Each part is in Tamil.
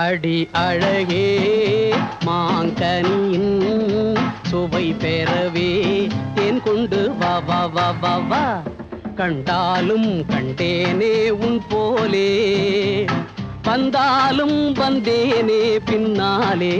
அடி அழகே மாங்கனியின் சுவை பெறவே தேன் கொண்டு வா வா வா வா வா கண்டாலும் கண்டேனே உன் போலே வந்தாலும் வந்தேனே பின்னாலே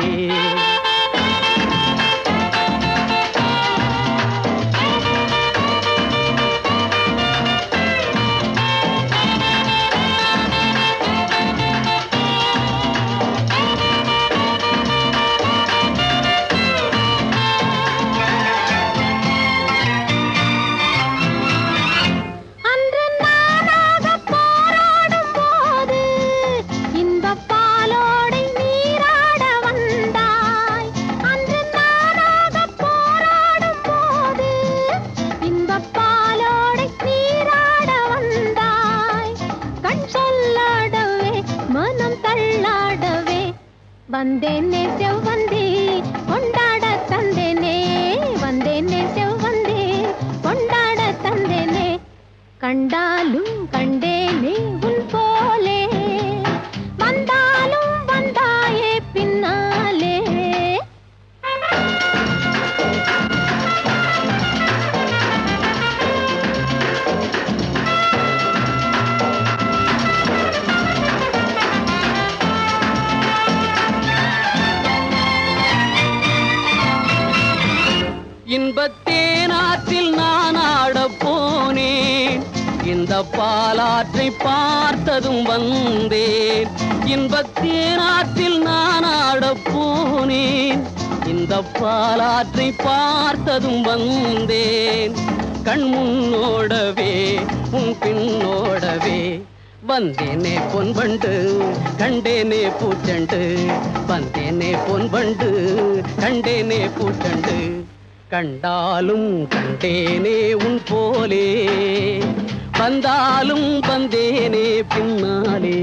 அன்று நானாக போராடும் போது இன்பப் பாலோடை நீராட வந்தாய் அன்று நானாக போராடும் போது இன்பப் பாலோடை நீராட வந்தாய் கண் சொல்லாடவே மனம் தள்ளாடவே வந்தேனே செவ்வந்தே கொண்டாட தந்தேனே வந்தேனே செவ்வந்தே கொண்டாட தந்தேனே கண்டாலும் கண்டேனே உன் போலே வந்தாலும் வந்தாயே பின்னாலே இன்பத்தேனாற்றில் நான் ஆடப் போனேன் இந்த பாலாற்றை பார்த்ததும் வந்தேன் இன்பத்தேனாற்றில் நான் ஆடப் போனேன் இந்த பாலாற்றை பார்த்ததும் வந்தேன் கண் முன்னோடவே உன் பின்னோடவே வந்தேனே பொன்வண்டு கண்டேனே பூச்சண்டு வந்தேனே பொன்வண்டு கண்டேனே பூச்சண்டு கண்டாலும் கண்டேனே உன் போலே வந்தாலும் வந்தேனே பின்னாலே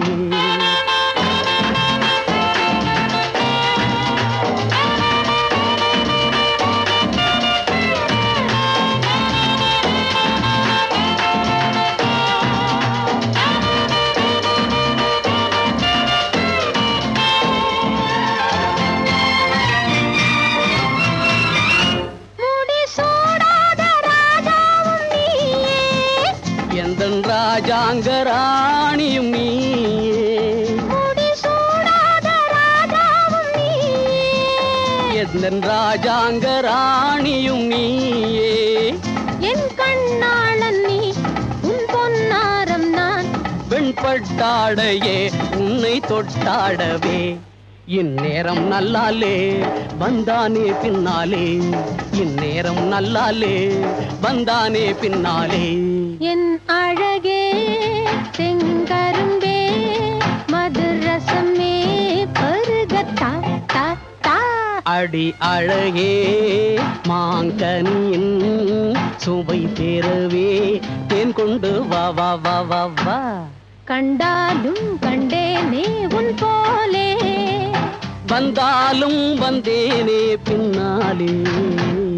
முடி சூடாத ராஜாவும் நீயே எந்தன் ராஜாங்க ராணியும் நீயே முடி சூடாத ராஜாவும் நீயே எந்தன் ராஜாங்க ராணியும் நீயே என் கண்ணாளன் நீ உன் பொன்னாரம் நான் வெண்பட்டாடையே உன்னை தொட்டாடவே இந்நேரம் நல்லாலே வந்தானே பின்னாலே இந்நேரம் நல்லாலே வந்தானே பின்னாலே என் அழகே செங்கரும்பே மதுரசமே பருகத்தா தா தா அடி அழகே மாங்கனியின் சுவை பெறவே தேன் கொண்டு வா வா வா வா வா கண்டாலும் கண்டேனே உன் போலே வந்தாலும் வந்தேனே பின்னாலே